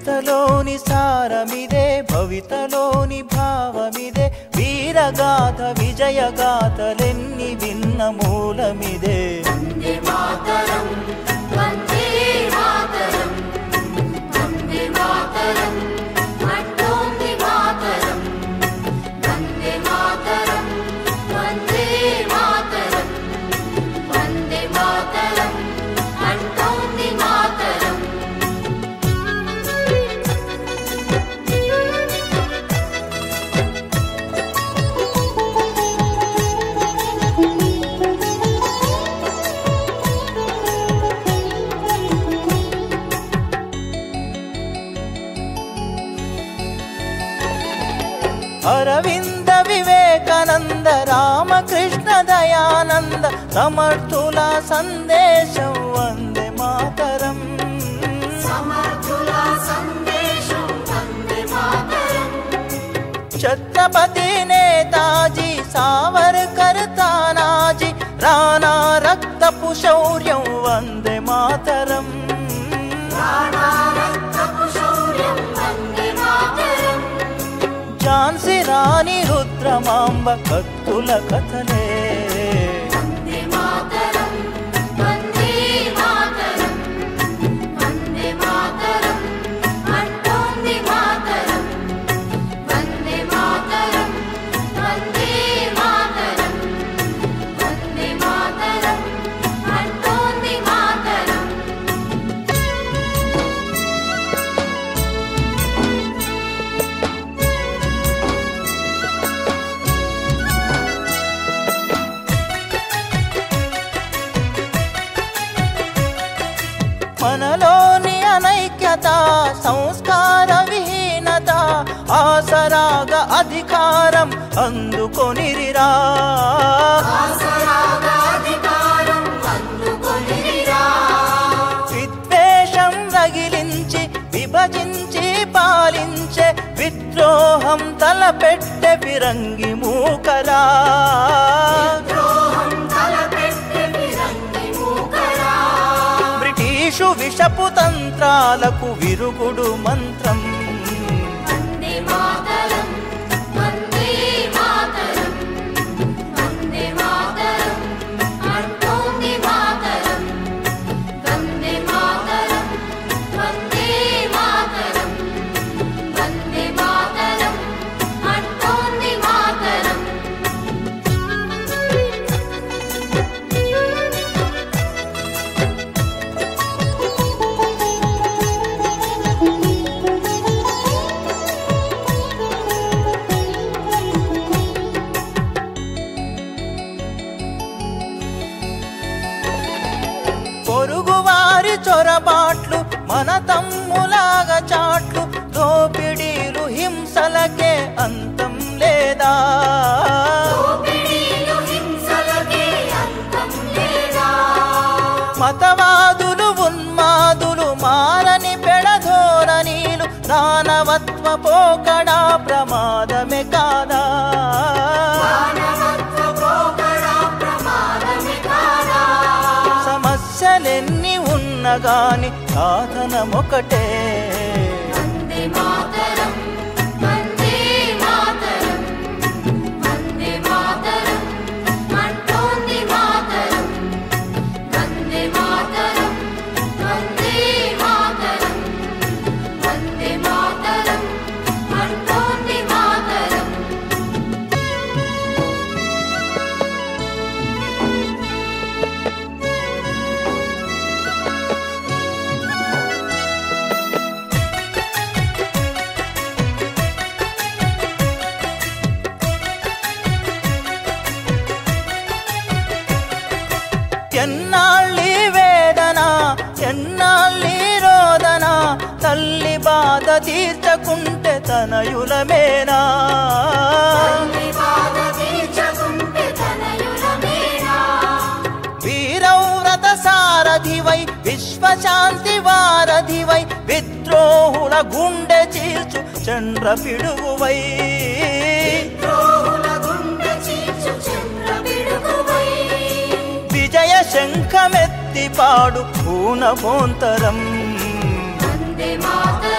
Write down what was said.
చరితలోని సారమిదే భవితలోని భావమిదే వీరగాథ విజయగాథలెన్ని విన్న మూలమిదే వందే మాతరం వందే మాతరం వందే మాతరం అంటోంది మాతరం వందే మాతరం వందే మాతరం వందే మాతరం అంటోంది మాతరం అరవింద వివేకానంద రామకృష్ణ దయానంద సమర్థుల సందేశం వందే మాతరం సమర్థుల సందేశం వందే మాతరం ఛత్రపతి నేతాజీ సావర్కర్ తానాజీ రాణా రక్తపు శౌర్యం వందే మాతరం ప్రాణారక్తపు శౌర్యం వందే మాతరం ఝాన్సీ రాణి రుద్రమాంబ కత్తుల కథలే వందే మాతరం వందే మాతరం వందే మాతరం అంటోంది మాతరం వందే మాతరం వందే మాతరం వందే మాతరం అంటోంది మాతరం మనలోని అనైక్యత సంస్కార విహీనత ఆసరాగ అధికారం అందుకొనిరిరా ఆసరాగాధికారం అందుకొనిరా విద్వేషం రగిలించి విభజించి పాలించే విద్రోహం తలపెట్టె ఫిరంగి మూకరా ద్రోహం తలపెట్టె ఫిరంగి మూకరా బ్రిటిషు విషపు తంత్రాలకు విరుగుడు మంత్రం వందే మాతరం వందే మాతరం వందే మాతరం అంటోంది మాతరం వందే మాతరం వందే మాతరం వందే మాతరం అంటోంది మాతరం పొరుగువారి చొరబాట్లు మన తమ్ములాగా చాట్లు దోపిడీలు హింసలకే అంతం లేదా దోపిడీలు హింసలకే అంతం లేదా మతవాదులు ఉన్మాదులు మారని పెడధోరణీలు దానవత్వ పోకడా ప్రమాదమే కాదా మానవత్వ పోకడా ప్రమాదమే కాదా సమస్యలెన్ని ఉన్నగాని సాధనమొకటే వందే మాతరం వందే మాతరం వందే మాతరం అంటోంది మాతరం వందే మాతరం వందే మాతరం వందే మాతరం అంటోంది మాతరం ఎన్నాళ్ళీ వేదన ఎన్నాళ్ళీ రోదన తల్లి బాధ తీర్చకుంటే తనయులమేనా తల్లి బాధ తీర్చకుంటే తనయులమేనా వీరవ్రత సారథివై విశ్వశాంతి వారధివై విద్రోహుల గుండె చీల్చు చంద్ర పిడుగువై ద్రోహుల గుండె చీల్చు చంద్ర పిడుగువై విజయ శంఖమెత్తి పాడు పూనభోంతరం వందే మాతరం